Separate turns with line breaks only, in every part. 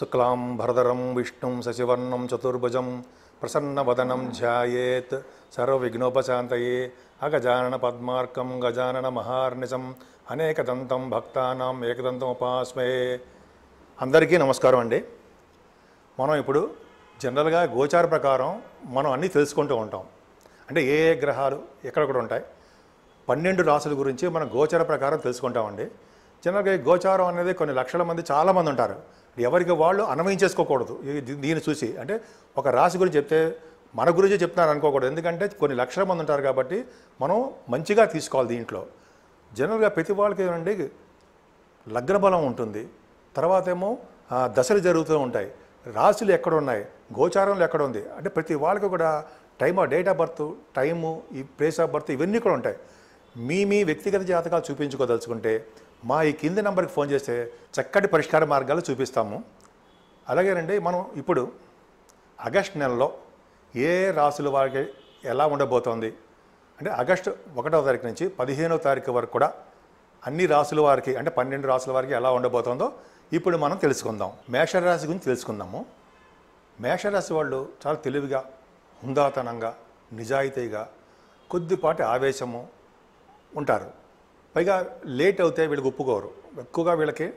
శుక్లాం భరదరం విష్ణుం శశివర్ణం చతుర్భుజం ప్రసన్నవదనం ధ్యాయేత్ సర్వవిఘ్నోపశాంతయే అగజానన పద్మార్కం గజానన మహార్నిశం అనేకదంతం భక్తానాం ఏకదంతం ఉపాస్మే అందరికీ నమస్కారం అండి మనం ఇప్పుడు జనరల్గా గోచార ప్రకారం మనం అన్నీ తెలుసుకుంటూ ఉంటాం అంటే ఏ ఏ గ్రహాలు ఎక్కడెక్కడ ఉంటాయి పన్నెండు రాసుల గురించి మనం గోచార ప్రకారం తెలుసుకుంటామండి జనరల్గా ఈ గోచారం అనేది కొన్ని లక్షల మంది చాలామంది ఉంటారు ఎవరికి వాళ్ళు అన్వయించేసుకోకూడదు ఈ- దీ- దీన్ని చూసి అంటే ఒక రాశి గురించి చెప్తే మన గురించి చెప్తున్నారు అనుకోకూడదు ఎందుకంటే కొన్ని లక్షల మంది ఉంటారు కాబట్టి మనం మంచిగా తీసుకోవాలి దీంట్లో జనరల్గా ప్రతి వాళ్ళకి ఏమండి లగ్న బలం ఉంటుంది తర్వాత ఏమో ఆ, దశలు జరుగుతూ ఉంటాయి రాశులు ఎక్కడ ఉన్నాయి గోచారంలో ఎక్కడ ఉంది అంటే ప్రతి వాళ్ళకి కూడా time of date of birth time ఈ ప్లేస్ ఆఫ్ బర్త్ ఇవన్నీ కూడా ఉంటాయి మీ మీ వ్యక్తిగత జాతకాలు చూపించుకోదలుచుకుంటే మా ఈ కింది నెంబర్కి ఫోన్ చేస్తే చక్కటి పరిష్కార మార్గాలు చూపిస్తాము అలాగేనండి మనం ఇప్పుడు ఆగస్ట్ నెలలో ఏ రాసుల వారికి ఎలా ఉండబోతోంది అంటే ఆగస్టు ఒకటో తారీఖు నుంచి పదిహేనో తారీఖు వరకు కూడా అన్ని రాసుల వారికి అంటే పన్నెండు రాసుల వారికి ఎలా ఉండబోతోందో ఇప్పుడు మనం తెలుసుకుందాం మేషరాశి గురించి తెలుసుకుందాము మేషరాశి వాళ్ళు చాలా తెలివిగా హుందాతనంగా నిజాయితీగా కొద్దిపాటి ఆవేశము ఉంటారు పైగా లేట్ అవుతే వీళ్ళకి ఒప్పుకోరు ఎక్కువగా వీళ్ళకి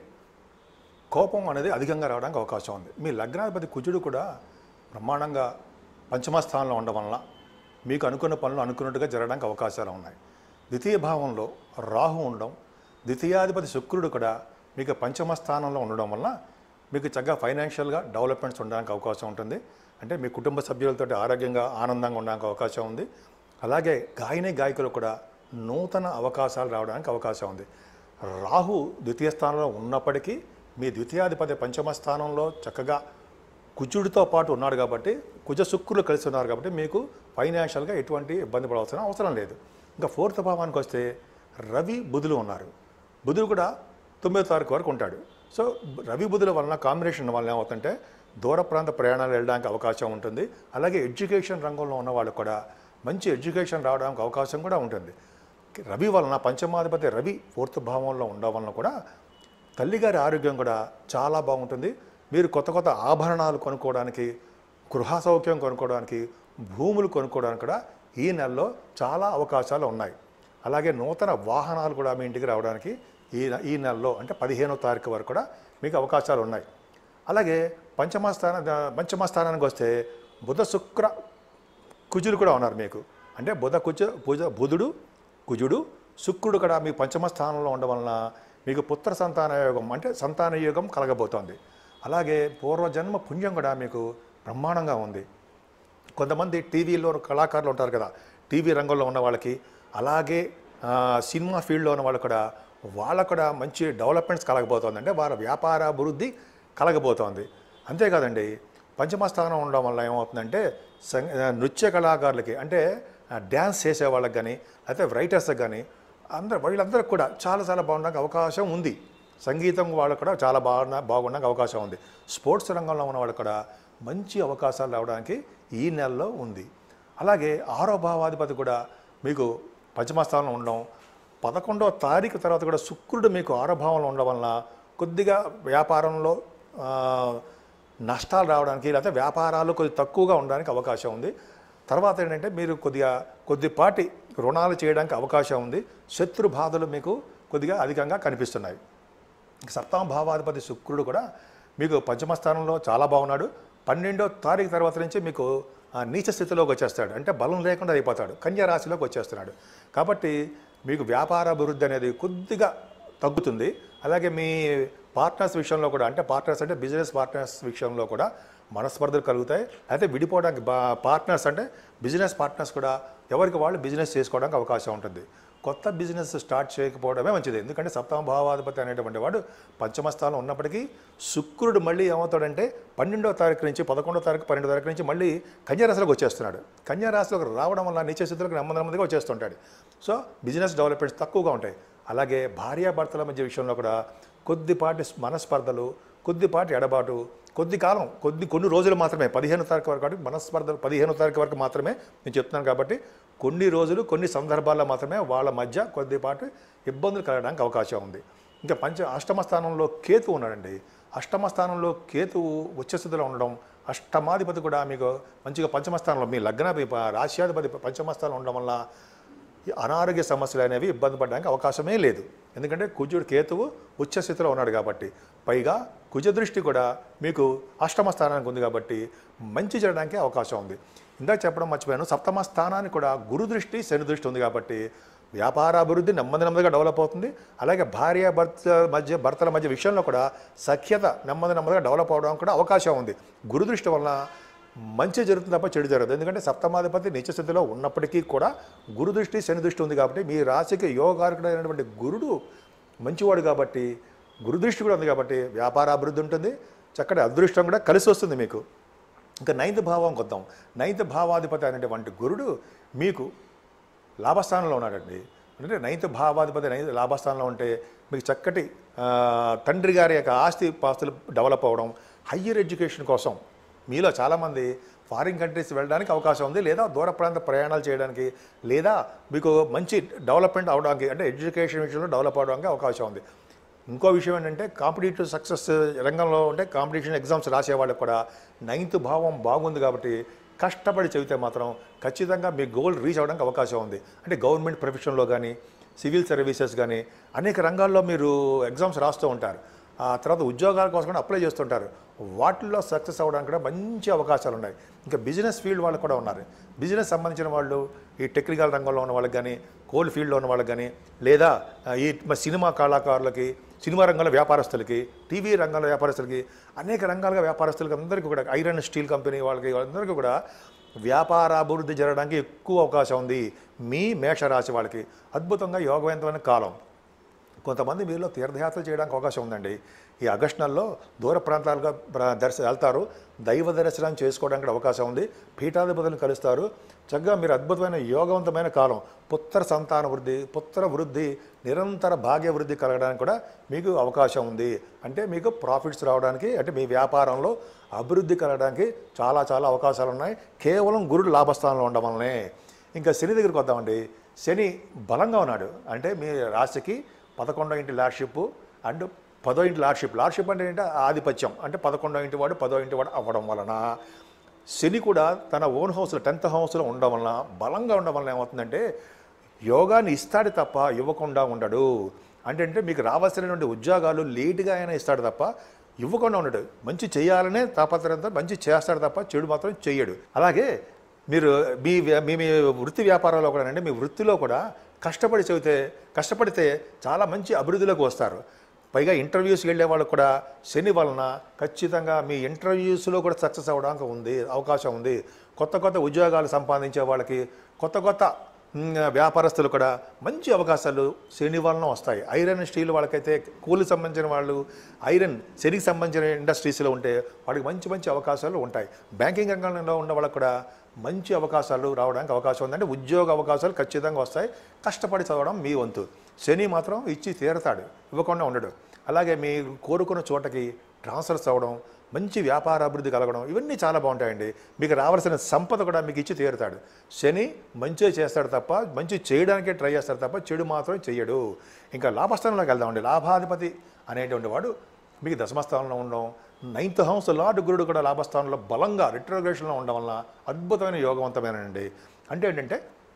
కోపం అనేది అధికంగా రావడానికి అవకాశం ఉంది మీ లగ్నాధిపతి కుజుడు కూడా బ్రహ్మాండంగా పంచమ స్థానంలో ఉండడం వలన మీకు అనుకున్న పనులు అనుకున్నట్టుగా జరగడానికి అవకాశాలు ఉన్నాయి ద్వితీయ భావంలో రాహు ఉండడం ద్వితీయాధిపతి శుక్రుడు కూడా మీకు పంచమ స్థానంలో ఉండడం వలన మీకు చక్కగా ఫైనాన్షియల్గా డెవలప్మెంట్స్ ఉండడానికి అవకాశం ఉంటుంది అంటే మీ కుటుంబ సభ్యులతో ఆరోగ్యంగా ఆనందంగా ఉండడానికి అవకాశం ఉంది అలాగే గాయని గాయకులు కూడా నూతన అవకాశాలు రావడానికి అవకాశం ఉంది రాహు ద్వితీయ స్థానంలో ఉన్నప్పటికీ మీ ద్వితీయాధిపతి పంచమ స్థానంలో చక్కగా కుజుడితో పాటు ఉన్నాడు కాబట్టి కుజ శుక్రులు కలిసి ఉన్నారు కాబట్టి మీకు ఫైనాన్షియల్గా ఎటువంటి ఇబ్బంది పడవలసిన అవసరం లేదు ఇంకా ఫోర్త్ భావానికి వస్తే రవి బుధులు ఉన్నారు బుధుడు కూడా తొమ్మిదో తారీఖు వరకు ఉంటాడు సో రవి బుధుల వలన కాంబినేషన్ వలన ఏమవుతుంటే దూర ప్రాంత ప్రయాణాలు వెళ్ళడానికి అవకాశం ఉంటుంది అలాగే ఎడ్యుకేషన్ రంగంలో ఉన్న వాళ్ళు కూడా మంచి ఎడ్యుకేషన్ రావడానికి అవకాశం కూడా ఉంటుంది రవి వలన పంచమాధిపతి రవి ఫోర్త్ భావంలో ఉండడం వలన కూడా తల్లిగారి ఆరోగ్యం కూడా చాలా బాగుంటుంది మీరు కొత్త కొత్త ఆభరణాలు కొనుక్కోవడానికి గృహ సౌఖ్యం కొనుక్కోవడానికి భూములు కొనుక్కోవడానికి కూడా ఈ నెలలో చాలా అవకాశాలు ఉన్నాయి అలాగే నూతన వాహనాలు కూడా మీ ఇంటికి రావడానికి ఈ ఈ నెలలో అంటే పదిహేనో తారీఖు వరకు కూడా మీకు అవకాశాలు ఉన్నాయి అలాగే పంచమ స్థాన పంచమ స్థానానికి వస్తే బుధ శుక్ర కుజులు కూడా ఉన్నారు మీకు అంటే బుధ కుజ పూజ బుధుడు కుజుడు శుక్రుడు కూడా మీ పంచమ స్థానంలో ఉండడం వలన మీకు పుత్ర సంతాన యోగం అంటే సంతాన యోగం కలగబోతోంది అలాగే పూర్వజన్మ పుణ్యం కూడా మీకు బ్రహ్మాండంగా ఉంది కొంతమంది టీవీలో కళాకారులు ఉంటారు కదా టీవీ రంగంలో ఉన్న వాళ్ళకి అలాగే ఆ, సినిమా ఫీల్డ్లో ఉన్న వాళ్ళు కూడా వాళ్ళకు కూడా మంచి డెవలప్మెంట్స్ కలగబోతోంది అంటే వారి వ్యాపార అభివృద్ధి కలగబోతోంది అంతేకాదండి పంచమ స్థానం ఉండడం వల్ల ఏమవుతుందంటే సం- ఆ, నృత్య కళాకారులకి అంటే ఆ, డ్యాన్స్ చేసే వాళ్ళకి కానీ లేకపోతే రైటర్స్కి కానీ అందరూ వీళ్ళందరికీ కూడా చాలా చాలా బాగుండడానికి అవకాశం ఉంది సంగీతం వాళ్ళకు కూడా చాలా బాగున్న బాగుండడానికి అవకాశం ఉంది స్పోర్ట్స్ రంగంలో ఉన్న వాళ్ళకు కూడా మంచి అవకాశాలు రావడానికి ఈ నెలలో ఉంది అలాగే ఆరో భావాధిపతి కూడా మీకు పంచమ స్థానంలో ఉండడం పదకొండవ తారీఖు తర్వాత కూడా శుక్రుడు మీకు ఆరో భావంలో ఉండడం వలన కొద్దిగా వ్యాపారంలో ఆ, నష్టాలు రావడానికి లేకపోతే వ్యాపారాలు కొద్ది తక్కువగా ఉండడానికి అవకాశం ఉంది తర్వాత ఏంటంటే మీరు కొద్దిగా కొద్దిపాటి రుణాలు చేయడానికి అవకాశం ఉంది శత్రు బాధలు మీకు కొద్దిగా అధికంగా కనిపిస్తున్నాయి సప్తమ భావాధిపతి శుక్రుడు కూడా మీకు పంచమ స్థానంలో చాలా బాగున్నాడు పన్నెండో తారీఖు తర్వాత నుంచి మీకు ఆ, నీచ స్థితిలోకి వచ్చేస్తాడు అంటే బలం లేకుండా అయిపోతాడు కన్యా రాశిలోకి వచ్చేస్తున్నాడు కాబట్టి మీకు వ్యాపార అభివృద్ధి అనేది కొద్దిగా తగ్గుతుంది అలాగే మీ పార్ట్నర్స్ విషయంలో కూడా అంటే పార్ట్నర్స్ అంటే బిజినెస్ పార్ట్నర్స్ విషయంలో కూడా మనస్పర్ధలు కలుగుతాయి అయితే విడిపోవడానికి బా పార్ట్నర్స్ అంటే బిజినెస్ పార్ట్నర్స్ కూడా ఎవరికి వాళ్ళు బిజినెస్ చేసుకోవడానికి అవకాశం ఉంటుంది కొత్త బిజినెస్ స్టార్ట్ చేయకపోవడమే మంచిది ఎందుకంటే సప్తమ భావాధిపతి అనేటువంటి వాడు పంచమ స్థానంలో ఉన్నప్పటికీ శుక్రుడు మళ్ళీ ఏమవుతాడంటే పన్నెండో తారీఖు నుంచి పదకొండో తారీఖు పన్నెండో తారీఖు నుంచి మళ్ళీ కన్యారాశిలోకి వచ్చేస్తున్నాడు కన్యారాశిలోకి రావడం వల్ల నీచ స్థితిలోకి నెమ్మది నెమ్మదిగా వచ్చేస్తుంటాడు సో బిజినెస్ డెవలప్మెంట్స్ తక్కువగా ఉంటాయి అలాగే భార్యాభర్తల మధ్య విషయంలో కూడా కొద్దిపాటి మనస్పర్ధలు కొద్దిపాటి ఎడబాటు కొద్ది కాలం కొద్ది కొన్ని రోజులు మాత్రమే పదిహేను తారీఖు వరకు కాబట్టి మనస్పర్ధలు పదిహేను తారీఖు వరకు మాత్రమే నేను చెప్తున్నాను కాబట్టి కొన్ని రోజులు కొన్ని సందర్భాల్లో మాత్రమే వాళ్ళ మధ్య కొద్దిపాటి ఇబ్బందులు కలగడానికి అవకాశం ఉంది ఇంకా పంచ అష్టమ స్థానంలో కేతు ఉన్నాడండి అష్టమ స్థానంలో కేతువు ఉచ్చస్థితిలో ఉండడం అష్టమాధిపతి కూడా మీకు మంచిగా పంచమ స్థానంలో మీ లగ్న రాశ్యాధిపతి పంచమ స్థానంలో ఉండడం వల్ల ఈ అనారోగ్య సమస్యలు అనేవి ఇబ్బంది పడడానికి అవకాశమే లేదు ఎందుకంటే కుజుడు కేతువు ఉచ్చస్థితిలో ఉన్నాడు కాబట్టి పైగా కుజ దృష్టి కూడా మీకు అష్టమ స్థానానికి ఉంది కాబట్టి మంచి జరగడానికి అవకాశం ఉంది ఇందాక చెప్పడం మర్చిపోయాను సప్తమ స్థానానికి కూడా గురు దృష్టి శని దృష్టి ఉంది కాబట్టి వ్యాపార అభివృద్ధి నెమ్మది నెమ్మదిగా డెవలప్ అవుతుంది అలాగే భార్య భర్త మధ్య భర్తల మధ్య విషయంలో కూడా సఖ్యత నెమ్మది నెమ్మదిగా డెవలప్ అవడానికి కూడా అవకాశం ఉంది గురు దృష్టి వలన మంచి జరుగుతుంది తప్ప చెడు జరగదు ఎందుకంటే సప్తమాధిపతి నిత్య స్థితిలో ఉన్నప్పటికీ కూడా గురు దృష్టి శని దృష్టి ఉంది కాబట్టి మీ రాశికి యోగారకుడైనటువంటి గురుడు మంచివాడు కాబట్టి గురు దృష్టి కూడా ఉంది కాబట్టి వ్యాపార అభివృద్ధి ఉంటుంది చక్కటి అదృష్టం కూడా కలిసి వస్తుంది మీకు ఇంకా నైన్త్ భావం కొద్దాం నైన్త్ భావాధిపతి అనేటువంటి గురుడు మీకు లాభస్థానంలో ఉన్నాడండి అంటే నైన్త్ భావాధిపతి నైన్త్ లాభస్థానంలో ఉంటే మీకు చక్కటి ఆ, తండ్రి గారి యొక్క ఆస్తి పాస్తులు డెవలప్ అవ్వడం హయ్యర్ ఎడ్యుకేషన్ కోసం మీలో చాలామంది ఫారిన్ కంట్రీస్ వెళ్ళడానికి అవకాశం ఉంది లేదా దూర ప్రాంత ప్రయాణాలు చేయడానికి లేదా మీకు మంచి డెవలప్మెంట్ అవడానికి అంటే ఎడ్యుకేషన్ విషయంలో డెవలప్ అవడానికి అవకాశం ఉంది ఇంకో విషయం ఏంటంటే కాంపిటేటివ్ సక్సెస్ రంగంలో ఉంటే కాంపిటీషన్ ఎగ్జామ్స్ రాసే వాళ్ళకి కూడా నైన్త్ భావం బాగుంది కాబట్టి కష్టపడి చదివితే మాత్రం ఖచ్చితంగా మీ గోల్ రీచ్ అవ్వడానికి అవకాశం ఉంది అంటే గవర్నమెంట్ ప్రొఫెషన్లో కానీ సివిల్ సర్వీసెస్ కానీ అనేక రంగాల్లో మీరు ఎగ్జామ్స్ రాస్తూ ఉంటారు ఆ తర్వాత ఉద్యోగాల కోసం కూడా అప్లై చేస్తుంటారు వాటిల్లో సక్సెస్ అవ్వడానికి కూడా మంచి అవకాశాలు ఉన్నాయి ఇంకా బిజినెస్ ఫీల్డ్ వాళ్ళు కూడా ఉన్నారు బిజినెస్ సంబంధించిన వాళ్ళు ఈ టెక్నికల్ రంగంలో ఉన్న వాళ్ళకి కానీ కోల్ ఫీల్డ్లో ఉన్న వాళ్ళకి కానీ లేదా ఆ, ఈ మ- సినిమా కళాకారులకి సినిమా రంగంలో వ్యాపారస్తులకి టీవీ రంగంలో వ్యాపారస్తులకి అనేక రంగాలుగా వ్యాపారస్తులకి అందరికీ కూడా ఐరన్ స్టీల్ కంపెనీ వాళ్ళకి అందరికీ కూడా వ్యాపార అభివృద్ధి జరగడానికి ఎక్కువ అవకాశం ఉంది మీ మేషరాశి వాళ్ళకి అద్భుతంగా యోగవంతమైన కాలం కొంతమంది మీలో తీర్థయాత్ర చేయడానికి అవకాశం ఉందండి ఈ ఆగస్టు నెలలో దూర ప్రాంతాలుగా ప్ర- దర్శ వెళ్తారు దైవ దర్శనం చేసుకోవడానికి కూడా అవకాశం ఉంది పీఠాధిపతులను కలుస్తారు చక్కగా మీరు అద్భుతమైన యోగవంతమైన కాలం పుత్ర సంతాన వృద్ధి పుత్ర వృద్ధి నిరంతర భాగ్య వృద్ధి కలగడానికి కూడా మీకు అవకాశం ఉంది అంటే మీకు ప్రాఫిట్స్ రావడానికి అంటే మీ వ్యాపారంలో అభివృద్ధి కలగడానికి చాలా చాలా అవకాశాలు ఉన్నాయి కేవలం గురుడు లాభస్థానంలో ఉండడం వల్లనే ఇంకా శని దగ్గరికి వద్దామండి శని బలంగా ఉన్నాడు అంటే మీ రాశికి పదకొండో ఇంటి లార్డ్షిప్ అండ్ పదో ఇంటి లార్డ్షిప్ లార్డ్షిప్ అంటే ఏంటంటే ఆధిపత్యం అంటే పదకొండో ఇంటి వాడు పదో ఇంటి వాడు అవ్వడం వలన శని కూడా తన ఓన్ హౌస్లో టెన్త్ హౌస్లో ఉండడం వలన బలంగా ఉండడం వలన ఏమవుతుందంటే యోగాన్ని ఇస్తాడు తప్ప ఇవ్వకుండా ఉండడు అంటే అంటే మీకు రావాల్సినటువంటి ఉద్యోగాలు లేటుగా అయినా ఇస్తాడు తప్ప ఇవ్వకుండా ఉండడు మంచి చేయాలనే తాపత్రయంతో మంచి చేస్తాడు తప్ప చెడు మాత్రం చెయ్యడు అలాగే మీరు మీ వ్య- మీ మీ వృత్తి వ్యాపారంలో కూడా అంటే మీ వృత్తిలో కూడా కష్టపడి చదివితే కష్టపడితే చాలా మంచి అభివృద్ధిలోకి వస్తారు పైగా ఇంటర్వ్యూస్కి వెళ్ళే వాళ్ళకు కూడా శని వలన ఖచ్చితంగా మీ ఇంటర్వ్యూస్లో కూడా సక్సెస్ అవ్వడానికి ఉంది అవకాశం ఉంది కొత్త కొత్త ఉద్యోగాలు సంపాదించే వాళ్ళకి కొత్త కొత్త మ్, వ్యాపారస్తులు కూడా మంచి అవకాశాలు శని వలన వస్తాయి ఐరన్ స్టీల్ వాళ్ళకైతే కూలి సంబంధించిన వాళ్ళు ఐరన్ శనికి సంబంధించిన ఇండస్ట్రీస్లో ఉంటే వాళ్ళకి మంచి మంచి అవకాశాలు ఉంటాయి బ్యాంకింగ్ రంగంలో ఉన్న వాళ్ళకి కూడా మంచి అవకాశాలు రావడానికి అవకాశం ఉంది అంటే ఉద్యోగ అవకాశాలు ఖచ్చితంగా వస్తాయి కష్టపడి చదవడం మీ వంతు శని మాత్రం ఇచ్చి తీరతాడు ఇవ్వకుండా ఉండడు అలాగే మీరు కోరుకున్న చోటకి ట్రాన్స్ఫర్స్ అవ్వడం మంచి వ్యాపార అభివృద్ధి కలగడం ఇవన్నీ చాలా బాగుంటాయండి మీకు రావాల్సిన సంపద కూడా మీకు ఇచ్చి తీరుతాడు శని మంచి చేస్తాడు తప్ప మంచి చేయడానికే ట్రై చేస్తాడు తప్ప చెడు మాత్రం చెయ్యడు ఇంకా లాభస్థానంలోకి వెళ్దామండి లాభాధిపతి అనేటువంటి వాడు మీకు దశమస్థానంలో ఉండడం నైన్త్ హౌస్ లార్డ్ గురుడు కూడా లాభస్థానంలో బలంగా రిట్రోగ్రేషన్లో ఉండడం వలన అద్భుతమైన యోగవంతమైనండి అంటే ఏంటంటే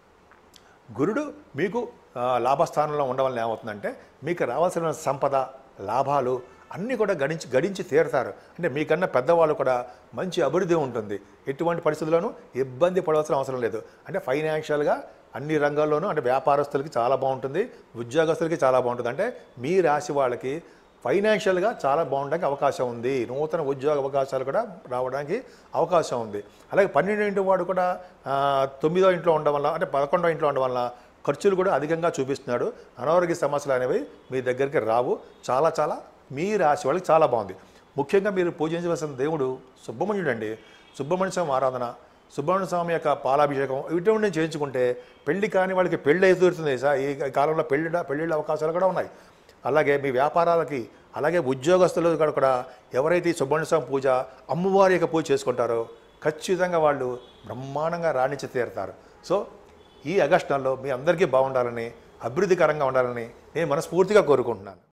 గురుడు మీకు ఆ, లాభస్థానంలో ఉండడం వల్ల ఏమవుతుందంటే మీకు రావాల్సిన సంపద లాభాలు అన్నీ కూడా గడించి గడించి తీరుతారు అంటే మీకన్నా పెద్దవాళ్ళు కూడా మంచి అభివృద్ధి ఉంటుంది ఎటువంటి పరిస్థితుల్లోనూ ఇబ్బంది పడవలసిన అవసరం లేదు అంటే ఫైనాన్షియల్గా అన్ని రంగాల్లోనూ అంటే వ్యాపారస్తులకి చాలా బాగుంటుంది ఉద్యోగస్తులకి చాలా బాగుంటుంది అంటే మీ రాశి వాళ్ళకి ఫైనాన్షియల్గా చాలా బాగుండడానికి అవకాశం ఉంది నూతన ఉద్యోగ అవకాశాలు కూడా రావడానికి అవకాశం ఉంది అలాగే పన్నెండు ఇంటి వాడు కూడా ఆ, తొమ్మిదో ఇంట్లో ఉండడం వల్ల అంటే పదకొండో ఇంట్లో ఉండడం వల్ల ఖర్చులు కూడా అధికంగా చూపిస్తున్నాడు అనారోగ్య సమస్యలు అనేవి మీ దగ్గరికి రావు చాలా చాలా మీ రాశి వాళ్ళకి చాలా బాగుంది ముఖ్యంగా మీరు పూజించవలసిన దేవుడు సుబ్రహ్మణ్యుడు అండి సుబ్రహ్మణ్య స్వామి ఆరాధన సుబ్రహ్మణ్య స్వామి యొక్క పాలాభిషేకం ఇటువంటి చేయించుకుంటే పెళ్లి కాని వాళ్ళకి పెళ్లి ఎదురుతుంది సార్ ఈ కాలంలో పెళ్లి పెళ్లిళ్ళ అవకాశాలు కూడా ఉన్నాయి అలాగే మీ వ్యాపారాలకి అలాగే ఉద్యోగస్తులు కూడా కూడా ఎవరైతే ఈ సుబ్రహ్మణ్య స్వామి పూజ అమ్మవారి యొక్క పూజ చేసుకుంటారో ఖచ్చితంగా వాళ్ళు బ్రహ్మాండంగా రాణించి తీరుతారు సో ఈ ఆగస్టు నెలలో మీ అందరికీ బాగుండాలని అభివృద్ధికరంగా ఉండాలని నేను మనస్ఫూర్తిగా కోరుకుంటున్నాను